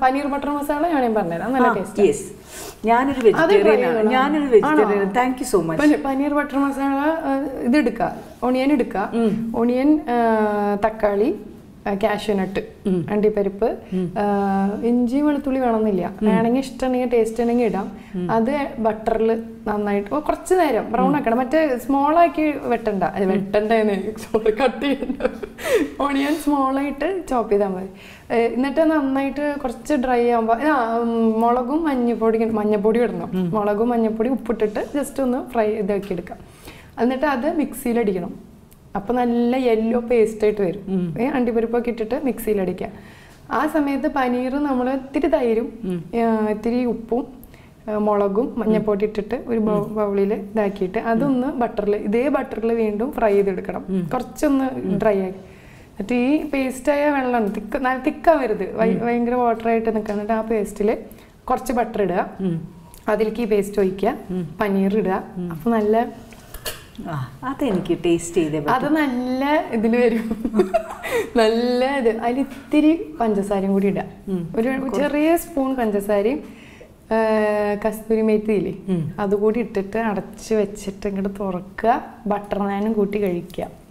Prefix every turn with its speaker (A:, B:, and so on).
A: Paneer butter masala ഞാൻ പറഞ്ഞുതരാം നല്ല ടേസ്റ്റ്
B: യെസ് ഞാനൊരു
A: അത് try
B: വെജിറ്റേറിയൻ ആണ്
A: ചെയ്തോളാം.
B: ഞാനൊരു vegetarian thank you so much
A: പനി- പനീർ ബട്ടർ മസാല ആ, ഇത് എടുക്കുക ഒണിയൻ എടുക്കുക ഒണിയൻ ആ, തക്കാളി കാഷ്യൂനട്ട് അണ്ടിപ്പരിപ്പ് ആ, ഇഞ്ചി വെളുത്തുള്ളി വേണമെന്നില്ല വേണമെങ്കിൽ ഇഷ്ടമുണ്ടെങ്കിൽ ടേസ്റ്റ് ഉണ്ടെങ്കിൽ ഇടാം അത് ബട്ടറിൽ നന്നായിട്ട് ഓ, കുറച്ച് നേരം ബ്രൗൺ ആക്കണം മറ്റേ സ്മോൾ ആക്കി വെട്ടണ്ട അത് വെട്ടണ്ടേന്ന് സോറി കട്ട് ചെയ്യണ്ട ഓണിയൻ സ്മോൾ ആയിട്ട് ചോപ്പ് ചെയ്താൽ മതി ഏ, എന്നിട്ട് നന്നായിട്ട് കുറച്ച് ഡ്രൈ ആകുമ്പോൾ ആ ഉം, മുളകും മഞ്ഞപ്പൊടി മഞ്ഞപ്പൊടി ഇടണം മുളകും മഞ്ഞപ്പൊടി ഉപ്പിട്ടിട്ട് ജസ്റ്റ് ഒന്ന് ഫ്രൈ ഇതാക്കി എടുക്കാം എന്നിട്ട് അത് മിക്സിയിൽ അടിക്കണം അപ്പോൾ നല്ല യെല്ലോ പേസ്റ്റ് ആയിട്ട് വരും ഏ, അണ്ടിപ്പരിപ്പൊക്കെ ഇട്ടിട്ട് മിക്സിയിൽ അടിക്കുക ആ സമയത്ത് പനീർ നമ്മൾ ഇത്തിരി തൈരും ഏ, ഇത്തിരി ഉപ്പും ഏ, മുളകും മഞ്ഞപ്പൊടി ഇട്ടിട്ട് ഒരു ബൗളിൽ ഇതാക്കിയിട്ട് അതൊന്ന് ബട്ടറിൽ ഇതേ ബട്ടറിൽ വീണ്ടും ഫ്രൈ ചെയ്തെടുക്കണം കുറച്ചൊന്ന് ഡ്രൈ ആക്കി എന്നിട്ട് ഈ പേസ്റ്റായ വെള്ളം തിക്ക് നല്ല തിക്കാവരുത് ഭയങ്കര വാട്ടറായിട്ട് നിൽക്കുക എന്നിട്ട് ആ പേസ്റ്റിൽ കുറച്ച് ബട്ടർ ഇടുക അതിലേക്ക് ഈ പേസ്റ്റ് ഒഴിക്കുക പനീർ ഇടുക അപ്പോൾ നല്ല
B: ആ അതെനിക്ക് ടേസ്റ്റ് ചെയ്തേ പറ്റൂ.
A: അത് നല്ല ഇതിൽ വരും നല്ല ഇത് അതിൽ ഇത്തിരി പഞ്ചസാരയും കൂടി ഇടാം ഒരു ചെറിയ സ്പൂൺ പഞ്ചസാരയും ആ, കസ്തൂരി മേത്തിയില്ലേ അതുകൂടി ഇട്ടിട്ട് അടച്ച് വെച്ചിട്ട് ഇങ്ങോട്ട് തുറക്കുക ബട്ടർ നാനും കൂട്ടി കഴിക്കുക